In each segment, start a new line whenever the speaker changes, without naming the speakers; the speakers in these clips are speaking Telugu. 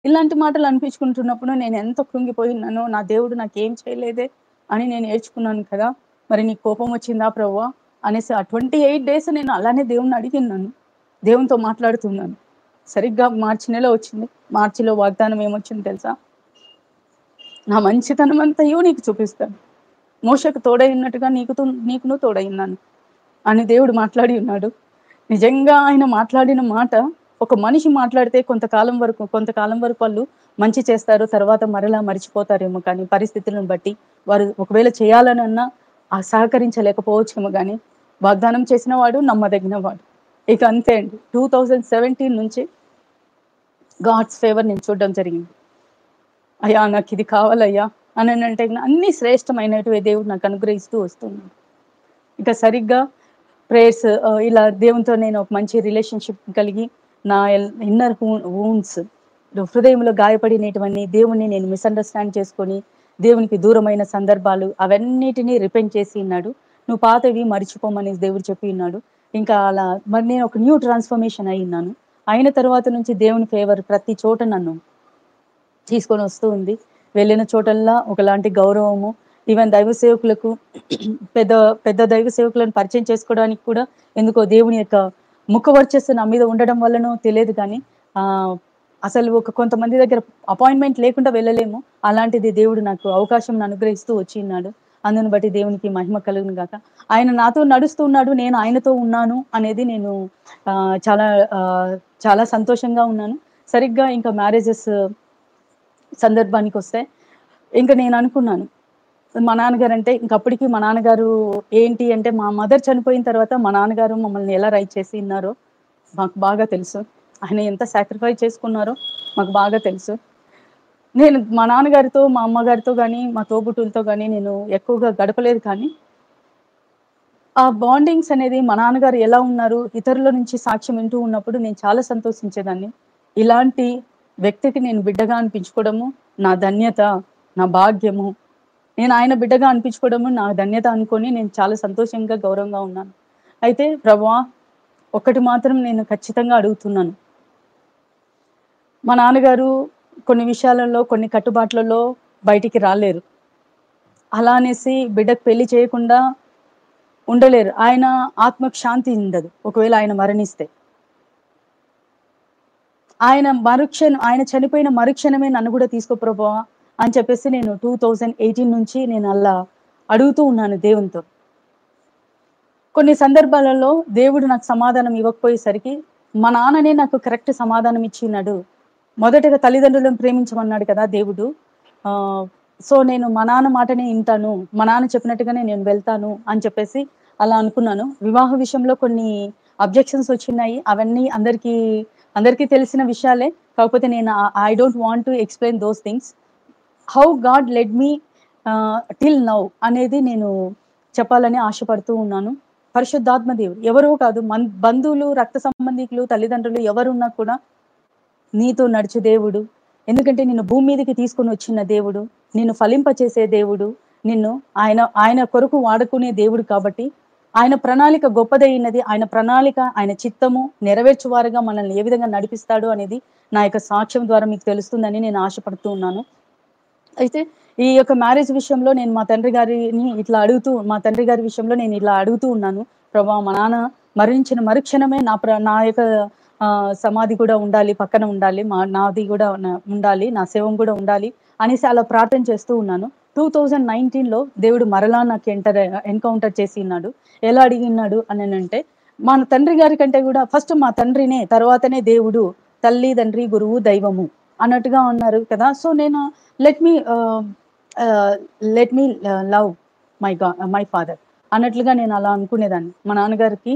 ఇలాంటి మాటలు అనిపించుకుంటున్నప్పుడు నేను ఎంత కృంగిపోయి ఉన్నానో నా దేవుడు నాకేం చేయలేదే అని నేను ఏడ్చుకున్నాను కదా మరి నీ కోపం వచ్చిందా ప్రవ్వా అనేసి ఆ ట్వంటీ ఎయిట్ డేస్ నేను అలానే దేవుణ్ణి అడిగిన్నాను దేవునితో మాట్లాడుతున్నాను సరిగ్గా మార్చి నెల వచ్చింది మార్చిలో వాగ్దానం ఏమొచ్చింది తెలుసా నా మంచితనం అంతయో నీకు చూపిస్తాను మోసకు తోడై ఉన్నట్టుగా నీకు నీకును తోడై ఉన్నాను అని దేవుడు మాట్లాడి ఉన్నాడు నిజంగా ఆయన మాట్లాడిన మాట ఒక మనిషి మాట్లాడితే కొంతకాలం వరకు కొంతకాలం వరకు వాళ్ళు మంచి చేస్తారు తర్వాత మరలా మర్చిపోతారేమో కానీ పరిస్థితులను బట్టి వారు ఒకవేళ చేయాలని అన్నా ఆ సహకరించలేకపోవచ్చేమో కానీ వాగ్దానం చేసిన వాడు నమ్మదగిన వాడు ఇక అంతే అండి టూ థౌజండ్ సెవెంటీన్ నుంచి గాడ్స్ ఫేవర్ నేను చూడడం జరిగింది అయ్యా నాకు ఇది కావాలయ్యా అని అంటే అన్ని శ్రేష్టమైనటివి దేవుడు నాకు అనుగ్రహిస్తూ వస్తున్నాడు ఇక సరిగ్గా ప్రేయర్స్ ఇలా దేవునితో నేను ఒక మంచి రిలేషన్షిప్ కలిగి నా ఇన్నర్ వూన్స్ హృదయంలో గాయపడినటువంటి దేవుణ్ణి నేను మిస్అండర్స్టాండ్ చేసుకొని దేవునికి దూరమైన సందర్భాలు అవన్నిటినీ రిపెంట్ చేసి ఉన్నాడు నువ్వు పాతవి మర్చిపోమని దేవుడు చెప్పి ఉన్నాడు ఇంకా అలా మరి నేను ఒక న్యూ ట్రాన్స్ఫర్మేషన్ అయి ఉన్నాను అయిన తర్వాత నుంచి దేవుని ఫేవర్ ప్రతి చోట నన్ను తీసుకొని వస్తూ ఉంది వెళ్ళిన చోటల్లా ఒకలాంటి గౌరవము ఈవెన్ దైవ సేవకులకు పెద్ద పెద్ద దైవ సేవకులను పరిచయం చేసుకోవడానికి కూడా ఎందుకో దేవుని యొక్క ముఖ వర్చస్సు నా మీద ఉండడం వల్లనో తెలియదు కానీ ఆ అసలు ఒక కొంతమంది దగ్గర అపాయింట్మెంట్ లేకుండా వెళ్ళలేము అలాంటిది దేవుడు నాకు అవకాశం అనుగ్రహిస్తూ వచ్చి ఉన్నాడు అందుని బట్టి దేవునికి మహిమ కలుగును గాక ఆయన నాతో నడుస్తూ ఉన్నాడు నేను ఆయనతో ఉన్నాను అనేది నేను ఆ చాలా ఆ చాలా సంతోషంగా ఉన్నాను సరిగ్గా ఇంకా మ్యారేజెస్ సందర్భానికి వస్తే ఇంకా నేను అనుకున్నాను మా నాన్నగారు అంటే ఇంకప్పటికి మా నాన్నగారు ఏంటి అంటే మా మదర్ చనిపోయిన తర్వాత మా నాన్నగారు మమ్మల్ని ఎలా రైట్ చేసి ఉన్నారో మాకు బాగా తెలుసు ఆయన ఎంత సాక్రిఫైస్ చేసుకున్నారో మాకు బాగా తెలుసు నేను మా నాన్నగారితో మా అమ్మగారితో కానీ మా తోబుట్టులతో కానీ నేను ఎక్కువగా గడపలేదు కానీ ఆ బాండింగ్స్ అనేది మా నాన్నగారు ఎలా ఉన్నారు ఇతరుల నుంచి సాక్ష్యం వింటూ ఉన్నప్పుడు నేను చాలా సంతోషించేదాన్ని ఇలాంటి వ్యక్తికి నేను బిడ్డగా అనిపించుకోవడము నా ధన్యత నా భాగ్యము నేను ఆయన బిడ్డగా అనిపించుకోవడము నా ధన్యత అనుకొని నేను చాలా సంతోషంగా గౌరవంగా ఉన్నాను అయితే ప్రభా ఒక్కటి మాత్రం నేను ఖచ్చితంగా అడుగుతున్నాను మా నాన్నగారు కొన్ని విషయాలలో కొన్ని కట్టుబాట్లలో బయటికి రాలేరు అలా అనేసి బిడ్డకు పెళ్లి చేయకుండా ఉండలేరు ఆయన ఆత్మకు శాంతి ఉండదు ఒకవేళ ఆయన మరణిస్తే ఆయన మరుక్షణం ఆయన చనిపోయిన మరుక్షణమే నన్ను కూడా తీసుకో ప్రభా అని చెప్పేసి నేను టూ థౌజండ్ ఎయిటీన్ నుంచి నేను అలా అడుగుతూ ఉన్నాను దేవునితో కొన్ని సందర్భాలలో దేవుడు నాకు సమాధానం ఇవ్వకపోయేసరికి మా నాన్ననే నాకు కరెక్ట్ సమాధానం ఇచ్చినాడు మొదటగా తల్లిదండ్రులను ప్రేమించమన్నాడు కదా దేవుడు ఆ సో నేను మా నాన్న మాటనే వింటాను మా నాన్న చెప్పినట్టుగానే నేను వెళ్తాను అని చెప్పేసి అలా అనుకున్నాను వివాహ విషయంలో కొన్ని అబ్జెక్షన్స్ వచ్చినాయి అవన్నీ అందరికీ అందరికీ తెలిసిన విషయాలే కాకపోతే నేను I don't want to explain those things how God led me till now అనేది నేను చెప్పాలని ఆశపడుతూ ఉన్నాను పరిశుద్ధాత్మ దేవుడు ఎవరో కాదు మన్ బంధువులు రక్త సంబంధికులు తల్లిదండ్రులు ఎవరున్నా కూడా నీతో నడిచే దేవుడు ఎందుకంటే నిన్ను భూమి మీదకి తీసుకొని వచ్చిన దేవుడు నిన్ను ఫలింపచేసే దేవుడు నిన్ను ఆయన ఆయన కొరకు వాడుకునే దేవుడు కాబట్టి ఆయన ప్రణాళిక గొప్పదైనది ఆయన ప్రణాళిక ఆయన చిత్తము నెరవేర్చువారుగా మనల్ని ఏ విధంగా నడిపిస్తాడు అనేది నా యొక్క సాక్ష్యం ద్వారా మీకు తెలుస్తుందని నేను ఆశపడుతూ ఉన్నాను అయితే ఈ యొక్క మ్యారేజ్ విషయంలో నేను మా తండ్రి గారిని ఇట్లా అడుగుతూ మా తండ్రి గారి విషయంలో నేను ఇలా అడుగుతూ ఉన్నాను ప్రభా మా నాన్న మరణించిన మరుక్షణమే నా ప్ర నా యొక్క సమాధి కూడా ఉండాలి పక్కన ఉండాలి మా నాది కూడా ఉండాలి నా శవం కూడా ఉండాలి అనేసి అలా ప్రార్థన చేస్తూ ఉన్నాను టూ థౌజండ్ నైన్టీన్లో దేవుడు మరలా నాకు ఎంటర్ ఎన్కౌంటర్ చేసి ఉన్నాడు ఎలా అడిగినాడు అని అంటే మా తండ్రి గారి కంటే కూడా ఫస్ట్ మా తండ్రినే తర్వాతనే దేవుడు తల్లి తండ్రి గురువు దైవము అన్నట్టుగా ఉన్నారు కదా సో నేను let me let me love my గా మై ఫాదర్ అన్నట్లుగా నేను అలా అనుకునేదాన్ని మా నాన్నగారికి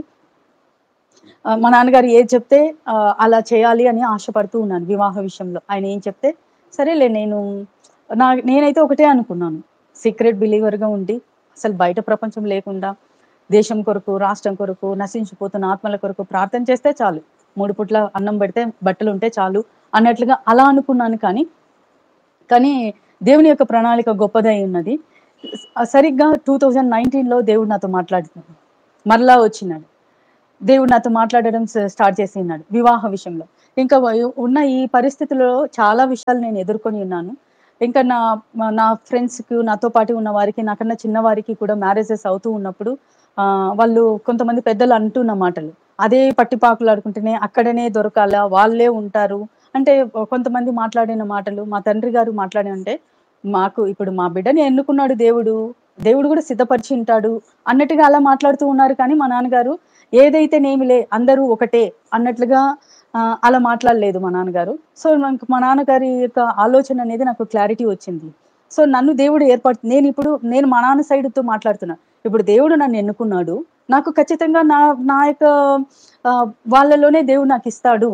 మా నాన్నగారు ఏది చెప్తే అలా చేయాలి అని ఆశపడుతూ ఉన్నాను వివాహ విషయంలో ఆయన ఏం చెప్తే సరేలే నేను నా నేనైతే ఒకటే అనుకున్నాను సీక్రెట్ బిలీవర్గా ఉండి అసలు బయట ప్రపంచం లేకుండా దేశం కొరకు రాష్ట్రం కొరకు నశించిపోతున్న ఆత్మల కొరకు ప్రార్థన చేస్తే చాలు మూడు పుట్ల అన్నం పెడితే బట్టలు ఉంటే చాలు అన్నట్లుగా అలా అనుకున్నాను కానీ కానీ దేవుని యొక్క ప్రణాళిక గొప్పదై ఉన్నది సరిగ్గా టూ థౌజండ్ నైన్టీన్లో దేవుడు నాతో మాట్లాడుతున్నాడు మరలా వచ్చినాడు దేవుడు నాతో మాట్లాడడం స- స్టార్ట్ చేసి ఉన్నాడు వివాహ విషయంలో ఇంకా వ- ఉన్న ఈ పరిస్థితుల్లో చాలా విషయాలు నేను ఎదుర్కొని ఉన్నాను ఇంకా నా మా- నా ఫ్రెండ్స్కి నాతో పాటు ఉన్న వారికి నాకన్నా చిన్న వారికి కూడా మ్యారేజెస్ అవుతూ ఉన్నప్పుడు ఆ, వాళ్ళు కొంతమంది పెద్దలు అంటున్న మాటలు అదే పట్టిపాకులు ఆడుకుంటేనే అక్కడనే దొరకాలా వాళ్ళే ఉంటారు అంటే కొంతమంది మాట్లాడిన మాటలు మా తండ్రి గారు మాట్లాడి అంటే మాకు ఇప్పుడు మా బిడ్డని ఎన్నుకున్నాడు దేవుడు దేవుడు కూడా సిద్ధపరిచి ఉంటాడు అన్నట్టుగా అలా మాట్లాడుతూ ఉన్నారు కానీ మా నాన్నగారు ఏదైతే నేమిలే అందరూ ఒకటే అన్నట్లుగా ఆ, అలా మాట్లాడలేదు మా నాన్నగారు సో నాకు మా నాన్నగారి యొక్క ఆలోచన అనేది నాకు క్లారిటీ వచ్చింది సో నన్ను దేవుడు ఏర్పాటు నేను ఇప్పుడు నేను మా నాన్న సైడ్తో మాట్లాడుతున్నా ఇప్పుడు దేవుడు నన్ను ఎన్నుకున్నాడు నాకు ఖచ్చితంగా నా నా యొక్క ఆ, వాళ్ళలోనే దేవుడు నాకు ఇస్తాడు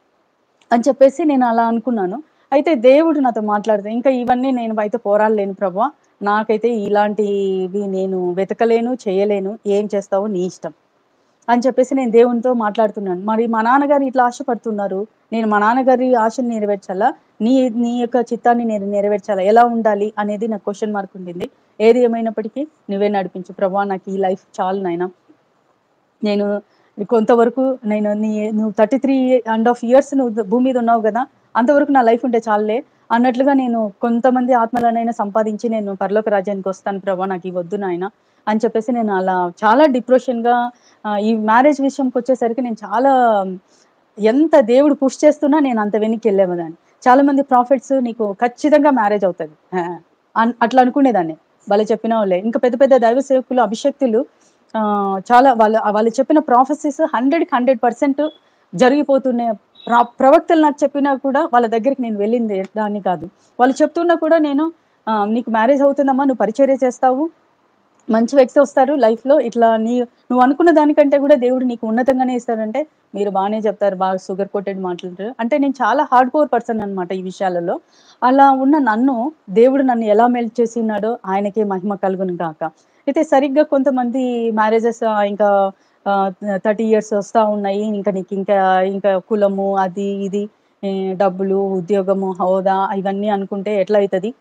అని చెప్పేసి నేను అలా అనుకున్నాను అయితే దేవుడు నాతో మాట్లాడితే ఇంకా ఇవన్నీ నేను అయితే పోరాడలేను ప్రభా నాకైతే ఇలాంటివి నేను వెతకలేను చేయలేను ఏం చేస్తావో నీ ఇష్టం అని చెప్పేసి నేను దేవునితో మాట్లాడుతున్నాను మరి మా నాన్నగారు ఇట్లా ఆశపడుతున్నారు నేను మా నాన్నగారి ఆశను నెరవేర్చాలా నీ నీ యొక్క చిత్తాన్ని నేను నెరవేర్చాలా ఎలా ఉండాలి అనేది నాకు క్వశ్చన్ మార్క్ ఉండింది ఏది ఏమైనప్పటికీ నువ్వే నడిపించు ప్రభా నాకు ఈ లైఫ్ చాలు నాయనా నేను కొంతవరకు నేను నీ నువ్వు thirty three and half years నువ్వు భూమి మీద ఉన్నావు కదా అంతవరకు నా లైఫ్ ఉంటే చాలులే అన్నట్లుగా నేను కొంతమంది ఆత్మలనైనా సంపాదించి నేను పరలోక రాజ్యానికి వస్తాను ప్రభా నాకు ఈ వద్దు నాయన అని చెప్పేసి నేను అలా చాలా డిప్రెషన్గా ఈ మ్యారేజ్ విషయంకి వచ్చేసరికి నేను చాలా ఎంత దేవుడు పుష్ చేస్తున్నా నేను అంత వెనక్కి వెళ్ళేదాన్ని చాలా మంది ప్రాఫిట్స్ నీకు ఖచ్చితంగా మ్యారేజ్ అవుతుంది ఆ, అన్- అట్లా అనుకునేదాన్ని వాళ్ళు చెప్పిన వాళ్ళే ఇంకా పెద్ద పెద్ద దైవ సేవకులు అభిషక్తులు ఆ, చాలా వాళ్ళు వాళ్ళు చెప్పిన ప్రాఫెసెస్ హండ్రెడ్కి హండ్రెడ్ పర్సెంట్ జరిగిపోతున్నాయి ప్ర- ప్రవక్తలు నాకు చెప్పినా కూడా వాళ్ళ దగ్గరికి నేను వెళ్ళింది దాన్ని కాదు వాళ్ళు చెప్తున్నా కూడా నేను ఆ, నీకు మ్యారేజ్ అవుతుందమ్మా నువ్వు పరిచర్య చేస్తావు మంచి వ్యక్తి వస్తారు లైఫ్ లో ఇట్లా నీ నువ్వు అనుకున్న దానికంటే కూడా దేవుడు నీకు ఉన్నతంగానే ఇస్తాడంటే మీరు బాగానే చెప్తారు బాగా షుగర్ కోటెడ్ మాట్లాడతారు అంటే నేను చాలా హార్డ్ కోర్ పర్సన్ అన్నమాట ఈ విషయాలలో అలా ఉన్న నన్ను దేవుడు నన్ను ఎలా మెల్ట్ చేసినాడో ఆయనకే మహిమ కలుగును గాక అయితే సరిగ్గా కొంతమంది మ్యారేజెస్ ఇంకా థర్టీ ఇయర్స్ వస్తా ఉన్నాయి ఇంకా నీకు ఇంకా ఇంకా కులము అది ఇది ఏ, డబ్బులు ఉద్యోగము హోదా ఇవన్నీ అనుకుంటే ఎట్లా అవుతుంది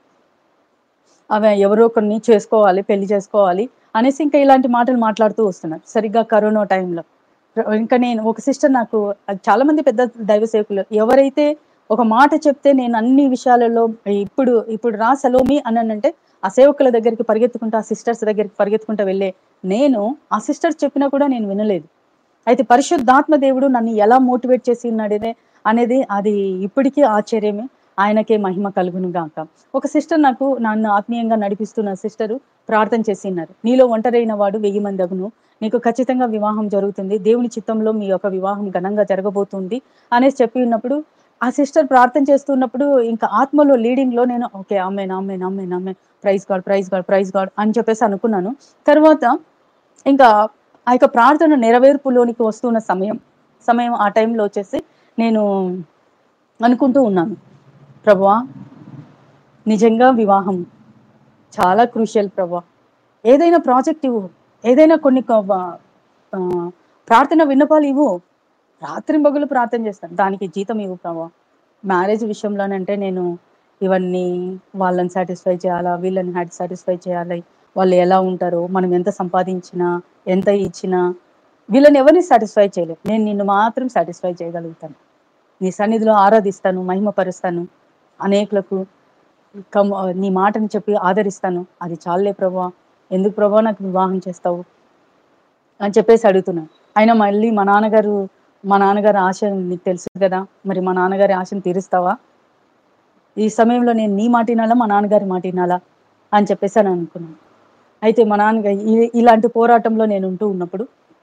అవి ఎవరో కొన్ని చేసుకోవాలి పెళ్లి చేసుకోవాలి అనేసి ఇంకా ఇలాంటి మాటలు మాట్లాడుతూ వస్తున్నారు సరిగ్గా కరోనా టైంలో ఇంకా నేను ఒక సిస్టర్ నాకు అది చాలా మంది పెద్ద దైవ సేవకులు ఎవరైతే ఒక మాట చెప్తే నేను అన్ని విషయాలలో ఇప్పుడు ఇప్పుడు రా సలోమి అని అంటే ఆ సేవకుల దగ్గరికి పరిగెత్తుకుంటా ఆ సిస్టర్స్ దగ్గరికి పరిగెత్తుకుంటా వెళ్ళే నేను ఆ సిస్టర్స్ చెప్పినా కూడా నేను వినలేదు అయితే పరిశుద్ధాత్మ దేవుడు నన్ను ఎలా మోటివేట్ చేసి ఉన్నాడనే అనేది అది ఇప్పటికీ ఆశ్చర్యమే ఆయనకే మహిమ కలుగును గాక ఒక సిస్టర్ నాకు నన్ను ఆత్మీయంగా నడిపిస్తున్న సిస్టరు ప్రార్థన చేసినారు నీలో ఒంటరైన వాడు వెయ్యి మంది అగును నీకు ఖచ్చితంగా వివాహం జరుగుతుంది దేవుని చిత్తంలో మీ యొక్క వివాహం ఘనంగా జరగబోతుంది అనేసి చెప్పి ఉన్నప్పుడు ఆ సిస్టర్ ప్రార్థన చేస్తున్నప్పుడు ఇంకా ఆత్మలో లీడింగ్ లో నేను ఓకే ఆమె ఆమె ఆమె ఆమె praise God praise God praise God అని చెప్పేసి అనుకున్నాను తర్వాత ఇంకా ఆ యొక్క ప్రార్థన నెరవేర్పులోనికి వస్తున్న సమయం సమయం ఆ టైంలో వచ్చేసి నేను అనుకుంటూ ఉన్నాను ప్రభువా నిజంగా వివాహం చాలా క్రూషియల్ ప్రభా ఏదైనా ప్రాజెక్ట్ ఇవ్వు ఏదైనా కొన్ని కొ- ఆ, ప్రార్థన విన్నపాలు ఇవ్వు రాత్రి పగులు ప్రార్థన చేస్తాను దానికి జీతం ఇవ్వు ప్రభా మ్యారేజ్ విషయంలోనంటే నేను ఇవన్నీ వాళ్ళని సాటిస్ఫై చేయాలా వీళ్ళని హ్యాడ్ సాటిస్ఫై చేయాలి వాళ్ళు ఎలా ఉంటారో మనం ఎంత సంపాదించినా ఎంత ఇచ్చినా వీళ్ళని ఎవరిని సాటిస్ఫై చేయలేం నేను నిన్ను మాత్రం సాటిస్ఫై చేయగలుగుతాను నీ సన్నిధిలో ఆరాధిస్తాను మహిమపరుస్తాను అనేకులకు కమ్ నీ మాటని చెప్పి ఆదరిస్తాను అది చాలే ప్రభా ఎందుకు ప్రభా నాకు వివాహం చేస్తావు అని చెప్పేసి అడుగుతున్నాను అయినా మళ్ళీ మా నాన్నగారు మా నాన్నగారి ఆశ నీకు తెలుసు కదా మరి మా నాన్నగారి ఆశను తీరుస్తావా ఈ సమయంలో నేను నీ మాట వినాలా మా నాన్నగారి మాట వినాలా అని చెప్పేసి అని అనుకున్నాను అయితే మా నాన్నగారు ఈ- ఇలాంటి పోరాటంలో నేను ఉంటూ ఉన్నప్పుడు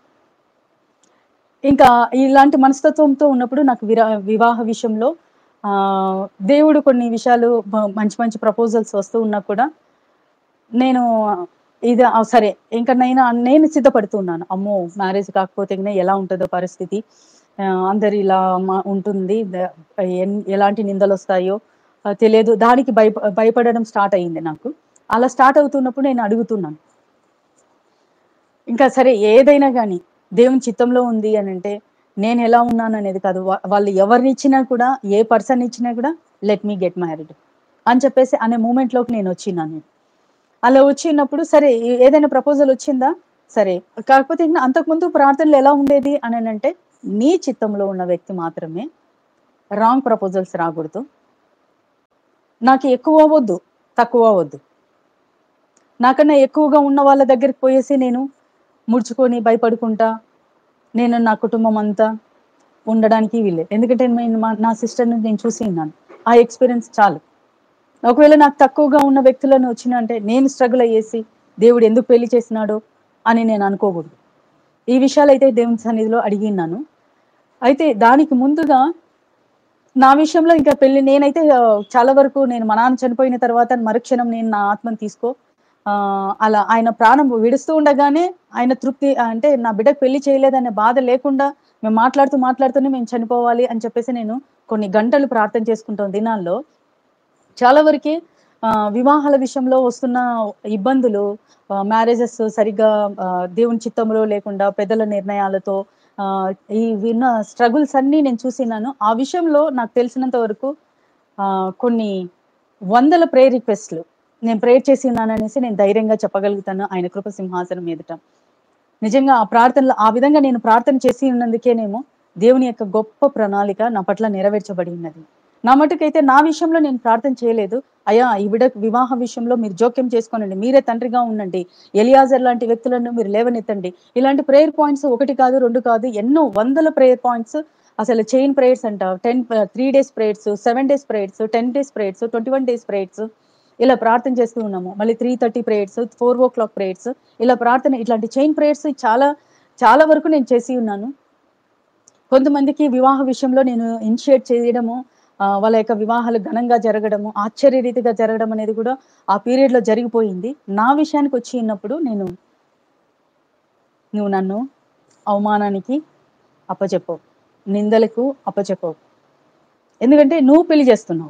ఇంకా ఇలాంటి మనస్తత్వంతో ఉన్నప్పుడు నాకు విరా వివాహ విషయంలో ఆ దేవుడు కొన్ని విషయాలు మ- మంచి మంచి ప్రపోజల్స్ వస్తూ ఉన్నా కూడా నేను ఇది ఆ, సరే ఇంకా నేను నేను సిద్ధపడుతున్నాను అమ్మో మ్యారేజ్ కాకపోతే గిన ఎలా ఉంటుందో పరిస్థితి ఆ, అందరు ఇలా మా- ఉంటుంది ద- ఎన్- ఎలాంటి నిందలు వస్తాయో ఆ, తెలియదు దానికి భయ భయపడడం స్టార్ట్ అయ్యింది నాకు అలా స్టార్ట్ అవుతున్నప్పుడు నేను అడుగుతున్నాను ఇంకా సరే ఏదైనా కానీ దేవుని చిత్తంలో ఉంది అని అంటే నేను ఎలా ఉన్నాను అనేది కాదు వా- వాళ్ళు ఎవరిని ఇచ్చినా కూడా ఏ పర్సన్ ఇచ్చినా కూడా లెట్ మీ గెట్ మ్యారీడ్ అని చెప్పేసి అనే మూమెంట్లోకి నేను వచ్చినాను అలా వచ్చినప్పుడు సరే ఏ- ఏదైనా ప్రపోజల్ వచ్చిందా సరే కాకపోతే ఇంకా అంతకుముందు ప్రార్థనలు ఎలా ఉండేది అని అంటే నీ చిత్తంలో ఉన్న వ్యక్తి మాత్రమే రాంగ్ ప్రపోజల్స్ రాకూడదు నాకు ఎక్కువ వద్దు తక్కువ వద్దు నాకన్నా ఎక్కువగా ఉన్న వాళ్ళ దగ్గరికి పోయేసి నేను ముడుచుకొని భయపడుకుంటా నేను నా కుటుంబం అంతా ఉండడానికి వీల్లేదు ఎందుకంటే నేను మా- నా సిస్టర్ని నేను చూసి ఉన్నాను ఆ ఎక్స్పీరియన్స్ చాలు ఒకవేళ నాకు తక్కువగా ఉన్న వ్యక్తులను వచ్చిన అంటే నేను స్ట్రగుల్ అయ్యేసి దేవుడు ఎందుకు పెళ్లి చేసినాడో అని నేను అనుకోకూడదు ఈ విషయాలు అయితే దేవుని సన్నిధిలో అడిగినాను అయితే దానికి ముందుగా నా విషయంలో ఇంకా పెళ్లి నేనైతే ఆ, చాలా వరకు నేను మా నాన్న చనిపోయిన తర్వాత మరుక్షణం నేను నా ఆత్మను తీసుకో ఆ, అలా ఆయన ప్రాణం విడుస్తూ ఉండగానే ఆయన తృప్తి అంటే నా బిడ్డకు పెళ్లి చేయలేదనే బాధ లేకుండా మేము మాట్లాడుతూ మాట్లాడుతూనే మేము చనిపోవాలి అని చెప్పేసి నేను కొన్ని గంటలు ప్రార్థన చేసుకుంటాం దినాల్లో చాలా వరకు ఆ, వివాహాల విషయంలో వస్తున్న ఇబ్బందులు మ్యారేజెస్ సరిగ్గా ఆ, దేవుని చిత్తంలో లేకుండా పెద్దల నిర్ణయాలతో ఆ, ఈ విన్న స్ట్రగుల్స్ అన్నీ నేను చూసినాను ఆ విషయంలో నాకు తెలిసినంత వరకు ఆ, కొన్ని వందల ప్రేయర్ రిక్వెస్ట్లు నేను ప్రేయర్ చేసినాను అనేసి నేను ధైర్యంగా చెప్పగలుగుతాను ఆయన కృప సింహాసనం ఎదుట నిజంగా ఆ ప్రార్థనలు ఆ విధంగా నేను ప్రార్థన చేసి ఉన్నందుకేనేమో దేవుని యొక్క గొప్ప ప్రణాళిక నా పట్ల నెరవేర్చబడి ఉన్నది నా మటుకైతే నా విషయంలో నేను ప్రార్థన చేయలేదు అయ్యా ఈ బిడ వివాహ విషయంలో మీరు జోక్యం చేసుకోనండి మీరే తండ్రిగా ఉండండి ఎలియాజర్ లాంటి వ్యక్తులను మీరు లేవనెత్తండి ఇలాంటి ప్రేయర్ పాయింట్స్ ఒకటి కాదు రెండు కాదు ఎన్నో వందల ప్రేయర్ పాయింట్స్ అసలు చైన్ ప్రేయర్స్ అంట ten three days prayers seven days prayers ten days prayers twenty one days prayers ఇలా ప్రార్థన చేస్తూ ఉన్నాము మళ్ళీ three thirty prayers four o'clock prayers ఇలా ప్రార్థన ఇట్లాంటి చైన్ ప్రేయర్స్ చాలా చాలా వరకు నేను చేసి ఉన్నాను కొంతమందికి వివాహ విషయంలో నేను ఇనిషియేట్ చేయడము ఆ, వాళ్ళ యొక్క వివాహాలు ఘనంగా జరగడము ఆశ్చర్య రీతిగా జరగడం అనేది కూడా ఆ పీరియడ్ లో జరిగిపోయింది నా విషయానికి వచ్చి ఉన్నప్పుడు నేను నువ్వు నన్ను అవమానానికి అప్పచెప్పవు నిందలకు అప్పచెప్పవు ఎందుకంటే నువ్వు పెళ్లి చేస్తున్నావు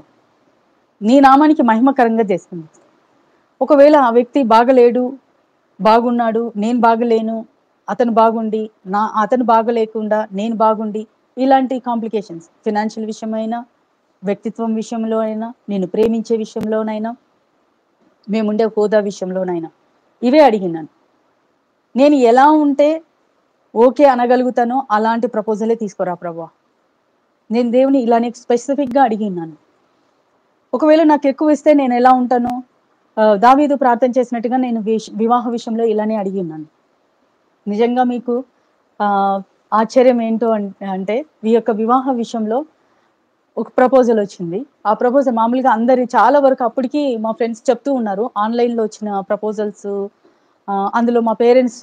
నీ నామానికి మహిమకరంగా చేస్తున్నావు ఒకవేళ ఆ వ్యక్తి బాగలేడు బాగున్నాడు నేను బాగలేను అతను బాగుండి నా అతను బాగలేకుండా నేను బాగుండి ఇలాంటి కాంప్లికేషన్స్ ఫినాన్షియల్ విషయమైనా వ్యక్తిత్వం విషయంలో అయినా నేను ప్రేమించే విషయంలోనైనా మేముండే హోదా విషయంలోనైనా ఇవే అడిగినాను నేను ఎలా ఉంటే ఓకే అనగలుగుతానో అలాంటి ప్రపోజలే తీసుకురా ప్రభా నేను దేవుని ఇలానే స్పెసిఫిక్గా అడిగినాను ఒకవేళ నాకు ఎక్కువ ఇస్తే నేను ఎలా ఉంటానో ఆ, దావీదు ప్రార్థన చేసినట్టుగా నేను విష్- వివాహ విషయంలో ఇలానే అడిగినాను నిజంగా మీకు ఆ, ఆశ్చర్యం ఏంటో అన్- అంటే ఈ యొక్క వివాహ విషయంలో ఒక ప్రపోజల్ వచ్చింది ఆ ప్రపోజల్ మామూలుగా అందరి చాలా వరకు అప్పటికి మా ఫ్రెండ్స్ చెప్తూ ఉన్నారు ఆన్లైన్లో వచ్చిన ప్రపోజల్స్ అందులో మా పేరెంట్స్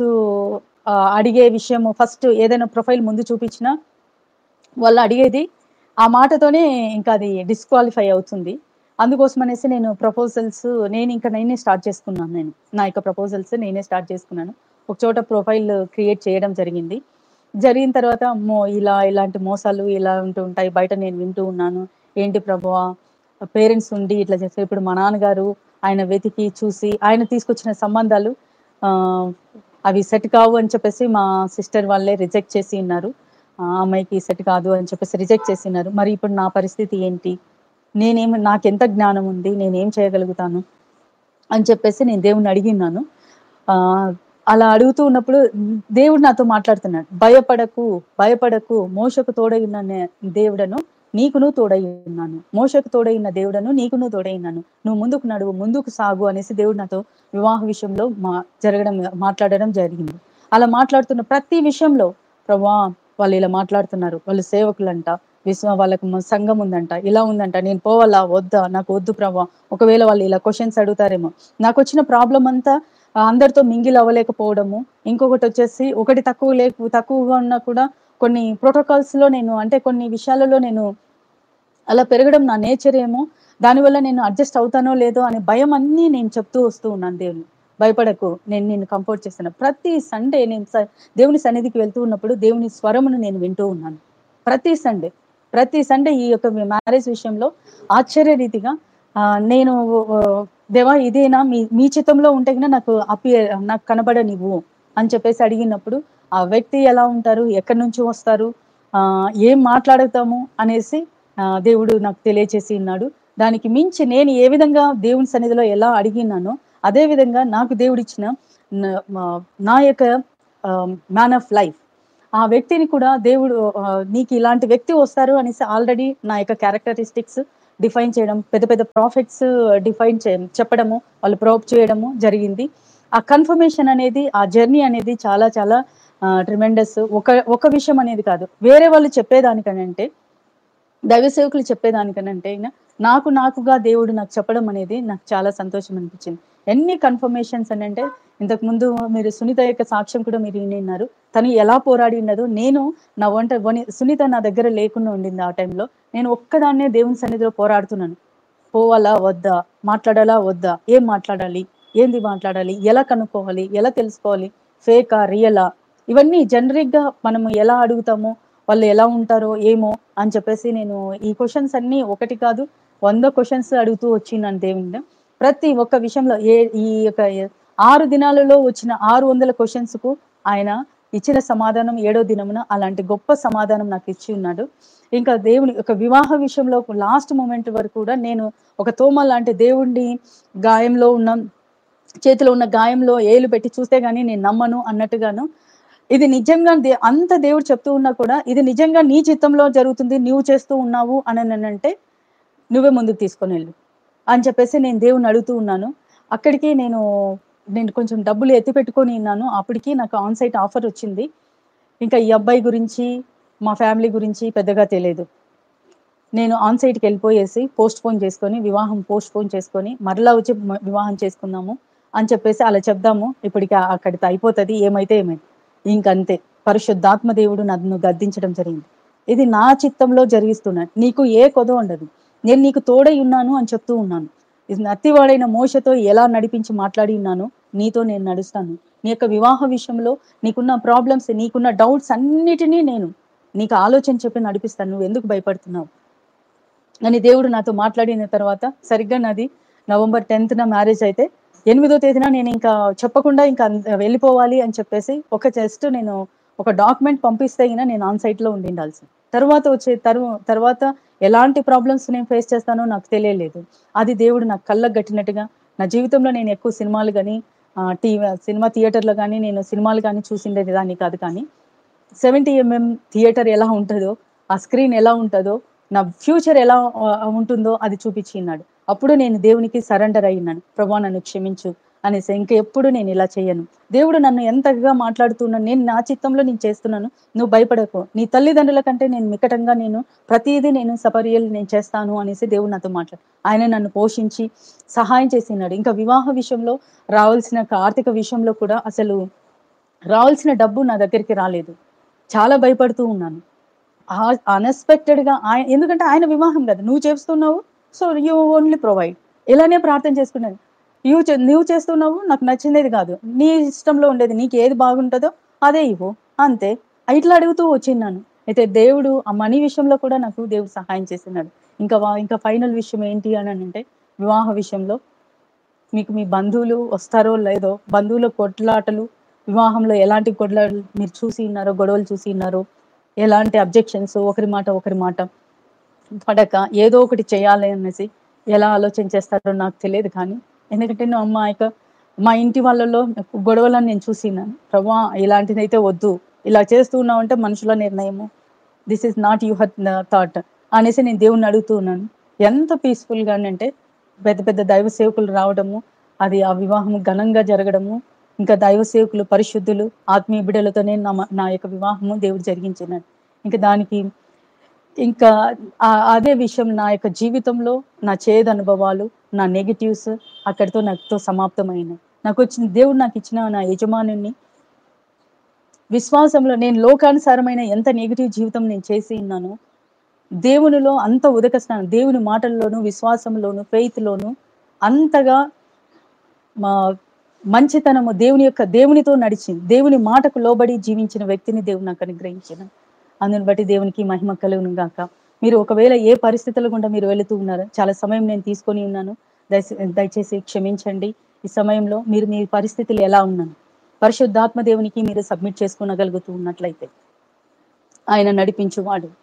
అడిగే విషయం ఫస్ట్ ఏదైనా ప్రొఫైల్ ముందు చూపించినా వాళ్ళు అడిగేది ఆ మాటతోనే ఇంకా అది డిస్క్వాలిఫై అవుతుంది అందుకోసం అనేసి నేను ప్రపోజల్స్ నేను ఇంకా నేనే స్టార్ట్ చేసుకున్నాను నేను నా యొక్క ప్రపోజల్స్ నేనే స్టార్ట్ చేసుకున్నాను ఒక చోట ప్రొఫైల్ క్రియేట్ చేయడం జరిగింది జరిగిన తర్వాత మో ఇలా ఇలాంటి మోసాలు ఇలా ఉంటూ ఉంటాయి బయట నేను వింటూ ఉన్నాను ఏంటి ప్రభువా పేరెంట్స్ ఉండి ఇట్లా చేస్తే ఇప్పుడు మా నాన్నగారు ఆయన వెతికి చూసి ఆయన తీసుకొచ్చిన సంబంధాలు ఆ, అవి సెట్ కావు అని చెప్పేసి మా సిస్టర్ వాళ్ళే రిజెక్ట్ చేసి ఉన్నారు ఆ అమ్మాయికి సెట్ కాదు అని చెప్పేసి రిజెక్ట్ చేసి ఉన్నారు మరి ఇప్పుడు నా పరిస్థితి ఏంటి నేనేం నాకెంత జ్ఞానం ఉంది నేనేం చేయగలుగుతాను అని చెప్పేసి నేను దేవుణ్ణి అడిగినాను ఆ అలా అడుగుతూ ఉన్నప్పుడు దేవుడు నాతో మాట్లాడుతున్నాడు భయపడకు భయపడకు మోసకు తోడైన నే- దేవుడను నీకును తోడై ఉన్నాను మోసకు తోడైన దేవుడను నీకును తోడై ఉన్నాను నువ్వు ముందుకు నడువు ముందుకు సాగు అనేసి దేవుడు నాతో వివాహ విషయంలో మా జరగడం మాట్లాడడం జరిగింది అలా మాట్లాడుతున్న ప్రతి విషయంలో ప్రభా వాళ్ళు ఇలా మాట్లాడుతున్నారు వాళ్ళు సేవకులంట విశ్వ వాళ్ళకు మ- సంఘం ఉందంట ఇలా ఉందంట నేను పోవాలా వద్దా నాకు వద్దు ప్రభా ఒకవేళ వాళ్ళు ఇలా క్వశ్చన్స్ అడుగుతారేమో నాకు వచ్చిన ప్రాబ్లం అంతా ఆ, అందరితో మింగిల్ అవ్వలేకపోవడము ఇంకొకటి వచ్చేసి ఒకటి తక్కువ లేకు తక్కువగా ఉన్నా కూడా కొన్ని ప్రోటోకాల్స్ లో నేను అంటే కొన్ని విషయాలలో నేను అలా పెరగడం నా నేచర్ ఏమో దానివల్ల నేను అడ్జస్ట్ అవుతానో లేదో అనే భయం అన్నీ నేను చెప్తూ వస్తూ ఉన్నాను దేవుని భయపడకు నేను నిన్ను కంఫర్ట్ చేస్తాను ప్రతి సండే నేను స- దేవుని సన్నిధికి వెళ్తూ ఉన్నప్పుడు దేవుని స్వరమును నేను వింటూ ఉన్నాను ప్రతి సండే ప్రతి సండే ఈ యొక్క మ్యారేజ్ విషయంలో ఆశ్చర్య రీతిగా ఆ, నేను ఆ, దేవా ఇదేనా మీ మీ చిత్తంలో ఉంటే కన్నా నాకు అపి నాకు కనబడనివ్వు అని చెప్పేసి అడిగినప్పుడు ఆ వ్యక్తి ఎలా ఉంటారు ఎక్కడి నుంచి వస్తారు ఆ, ఏం మాట్లాడతాము అనేసి ఆ, దేవుడు నాకు తెలియచేసి ఉన్నాడు దానికి మించి నేను ఏ విధంగా దేవుని సన్నిధిలో ఎలా అడిగినానో అదే విధంగా నాకు దేవుడిచ్చిన న- మా- నా యొక్క మ్యాన్ ఆఫ్ లైఫ్ ఆ వ్యక్తిని కూడా దేవుడు ఆ, నీకు ఇలాంటి వ్యక్తి వస్తారు అనేసి ఆల్రెడీ నా యొక్క క్యారెక్టరిస్టిక్స్ డిఫైన్ చేయడం పెద్ద పెద్ద ప్రాఫిట్స్ డిఫైన్ చేయడం చెప్పడము వాళ్ళు ప్రోప్ చేయడము జరిగింది ఆ కన్ఫర్మేషన్ అనేది ఆ జర్నీ అనేది చాలా చాలా ట్రిమెండస్ ఒక ఒక విషయం అనేది కాదు వేరే వాళ్ళు చెప్పేదానికనంటే దైవ సేవకులు చెప్పేదానికనంటే అయినా నాకు నాకుగా దేవుడు నాకు చెప్పడం అనేది నాకు చాలా సంతోషం అనిపించింది ఎన్ని కన్ఫర్మేషన్స్ అని అంటే ఇంతకు ముందు మీరు సునీత యొక్క సాక్ష్యం కూడా మీరు విన్నారు తను ఎలా పోరాడి ఉన్నదో నేను నా వంట వని- సునీత నా దగ్గర లేకుండా ఉండింది ఆ టైంలో నేను ఒక్కదాన్నే దేవుని సన్నిధిలో పోరాడుతున్నాను పోవాలా వద్దా మాట్లాడాలా వద్దా ఏం మాట్లాడాలి ఏంది మాట్లాడాలి ఎలా కనుక్కోవాలి ఎలా తెలుసుకోవాలి ఫేకా రియలా ఇవన్నీ జనరిక్ గా మనము ఎలా అడుగుతామో వాళ్ళు ఎలా ఉంటారో ఏమో అని చెప్పేసి నేను ఈ క్వశ్చన్స్ అన్ని ఒకటి కాదు వంద క్వశ్చన్స్ అడుగుతూ వచ్చినాను దేవుని ప్రతి ఒక్క విషయంలో ఏ ఈ యొక్క ఆరు దినాలలో వచ్చిన ఆరు వందల క్వశ్చన్స్ కు ఆయన ఇచ్చిన సమాధానం ఏడో దినమున అలాంటి గొప్ప సమాధానం నాకు ఇచ్చి ఉన్నాడు ఇంకా దేవుని ఒక వివాహ విషయంలో లాస్ట్ మూమెంట్ వరకు కూడా నేను ఒక తోమ లాంటి దేవుడిని గాయంలో ఉన్న చేతిలో ఉన్న గాయంలో ఏలు పెట్టి చూస్తే గానీ నేను నమ్మను అన్నట్టుగాను ఇది నిజంగా దే- అంత దేవుడు చెప్తూ ఉన్నా కూడా ఇది నిజంగా నీ చిత్తంలో జరుగుతుంది నువ్వు చేస్తూ ఉన్నావు అని అంటే నువ్వే ముందుకు తీసుకొని వెళ్ళు అని చెప్పేసి నేను దేవుని అడుగుతూ ఉన్నాను అక్కడికి నేను నేను కొంచెం డబ్బులు ఎత్తి పెట్టుకొని ఉన్నాను అప్పటికి నాకు ఆన్ సైట్ ఆఫర్ వచ్చింది ఇంకా ఈ అబ్బాయి గురించి మా ఫ్యామిలీ గురించి పెద్దగా తెలియదు నేను ఆన్ సైట్కి వెళ్ళిపోయేసి పోస్ట్ పోన్ చేసుకొని వివాహం పోస్ట్ పోన్ చేసుకొని మరలా వచ్చి మ- వివాహం చేసుకుందాము అని చెప్పేసి అలా చెప్దాము ఇప్పటికి ఆ- అక్కడితో అయిపోతుంది ఏమైతే ఏమైంది ఇంకంతే పరిశుద్ధాత్మ దేవుడు నన్ను గద్దించడం జరిగింది ఇది నా చిత్తంలో జరిగిస్తున్నాను నీకు ఏ కొద ఉండదు నేను నీకు తోడై ఉన్నాను అని చెప్తూ ఉన్నాను ఇది నత్తివాడైన మోసతో ఎలా నడిపించి మాట్లాడి ఉన్నాను నీతో నేను నడుస్తాను నీ యొక్క వివాహ విషయంలో నీకున్న ప్రాబ్లమ్స్ నీకున్న డౌట్స్ అన్నిటినీ నేను నీకు ఆలోచన చెప్పి నడిపిస్తాను నువ్వు ఎందుకు భయపడుతున్నావు అని దేవుడు నాతో మాట్లాడిన తర్వాత సరిగ్గా నాది నవంబర్ టెన్త్ నా మ్యారేజ్ అయితే ఎనిమిదో తేదీన నేను ఇంకా చెప్పకుండా ఇంకా అంద- వెళ్ళిపోవాలి అని చెప్పేసి ఒక జస్ట్ నేను ఒక డాక్యుమెంట్ పంపిస్తే అయినా నేను ఆన్ సైట్ లో ఉండి ఉండాల్సి తర్వాత వచ్చే తరు తర్వాత ఎలాంటి ప్రాబ్లమ్స్ నేను ఫేస్ చేస్తానో నాకు తెలియలేదు అది దేవుడు నాకు కళ్ళకు గట్టినట్టుగా నా జీవితంలో నేను ఎక్కువ సినిమాలు కానీ టీవీ సినిమా థియేటర్లో కానీ నేను సినిమాలు కానీ చూసిండేది దాన్ని కాదు కానీ సెవెంటీ ఎంఎం థియేటర్ ఎలా ఉంటుందో ఆ స్క్రీన్ ఎలా ఉంటుందో నా ఫ్యూచర్ ఎలా ఆ, ఉంటుందో అది చూపించిన్నాడు అప్పుడు నేను దేవునికి సరెండర్ అయినాను ప్రభా నన్ను క్షమించు అనేసి ఇంకా ఎప్పుడు నేను ఇలా చేయను దేవుడు నన్ను ఎంతగా మాట్లాడుతున్నాను నేను నా చిత్తంలో నేను చేస్తున్నాను నువ్వు భయపడకు నీ తల్లిదండ్రుల కంటే నేను మికటంగా నేను ప్రతిదీ నేను సపర్యలు నేను చేస్తాను అనేసి దేవుడు నాతో మాట్లాడు ఆయన నన్ను పోషించి సహాయం చేసినాడు ఇంకా వివాహ విషయంలో రావాల్సిన ఆర్థిక విషయంలో కూడా అసలు రావాల్సిన డబ్బు నా దగ్గరికి రాలేదు చాలా భయపడుతూ ఉన్నాను అన్ఎక్స్పెక్టెడ్ గా ఆయన ఎందుకంటే ఆయన వివాహం కదా నువ్వు చేస్తున్నావు సో యూ ఓన్లీ ప్రొవైడ్ ఇలానే ప్రార్థన చేసుకున్నాను యూ నువ్వు చేస్తున్నావు నాకు నచ్చిందేది కాదు నీ ఇష్టంలో ఉండేది నీకు ఏది బాగుంటుందో అదే ఇవ్వు అంతే ఇట్లా అడుగుతూ వచ్చిన్నాను అయితే దేవుడు ఆ మనీ విషయంలో కూడా నాకు దేవుడు సహాయం చేస్తున్నాడు ఇంకా వా- ఇంకా ఫైనల్ విషయం ఏంటి అని అంటే వివాహ విషయంలో మీకు మీ బంధువులు వస్తారో లేదో బంధువుల కొట్లాటలు వివాహంలో ఎలాంటి కొట్లాటలు మీరు చూసి ఉన్నారో గొడవలు చూసి ఉన్నారో ఎలాంటి అబ్జెక్షన్స్ ఒకరి మాట ఒకరి మాట పడక ఏదో ఒకటి చేయాలి అనేసి ఎలా ఆలోచన చేస్తారో నాకు తెలియదు కానీ ఎందుకంటే నువ్వు అమ్మ యొక్క మా ఇంటి వాళ్ళలో గొడవలను నేను చూసినాను ప్రభా ఇలాంటిదైతే వద్దు ఇలా చేస్తూ ఉన్నావంటే మనుషుల నిర్ణయము this is not you her thought అనేసి నేను దేవుణ్ణి అడుగుతూ ఉన్నాను ఎంత పీస్ఫుల్గా అంటే పెద్ద పెద్ద దైవ సేవకులు రావడము అది ఆ వివాహము ఘనంగా జరగడము ఇంకా దైవ సేవకులు పరిశుద్ధులు ఆత్మీయ బిడ్డలతోనే నా మ- నా యొక్క వివాహము దేవుడు జరిగించినాడు ఇంకా దానికి ఇంకా ఆ- అదే విషయం నా యొక్క జీవితంలో నా చేదు అనుభవాలు నా నెగిటివ్స్ అక్కడితో నాతో సమాప్తమైనాయి నాకు వచ్చిన దేవుడు నాకు ఇచ్చిన నా యజమానుని విశ్వాసంలో నేను లోకానుసారమైన ఎంత నెగిటివ్ జీవితం నేను చేసి ఉన్నానో దేవునిలో అంత ఉదక స్నానం దేవుని మాటల్లోను విశ్వాసంలోను ఫెయిత్లోను అంతగా మా మంచితనము దేవుని యొక్క దేవునితో నడిచి దేవుని మాటకు లోబడి జీవించిన వ్యక్తిని దేవుడు నాకు అనుగ్రహించిన అందుని బట్టి దేవునికి మహిమ కలుగును గాక మీరు ఒకవేళ ఏ పరిస్థితుల గుండా మీరు వెళుతూ ఉన్నారు చాలా సమయం నేను తీసుకొని ఉన్నాను దయచే దయచేసి క్షమించండి ఈ సమయంలో మీరు మీ పరిస్థితులు ఎలా ఉన్నాను పరిశుద్ధాత్మ దేవునికి మీరు సబ్మిట్ చేసుకోగలుగుతూ ఉన్నట్లయితే ఆయన నడిపించువాడు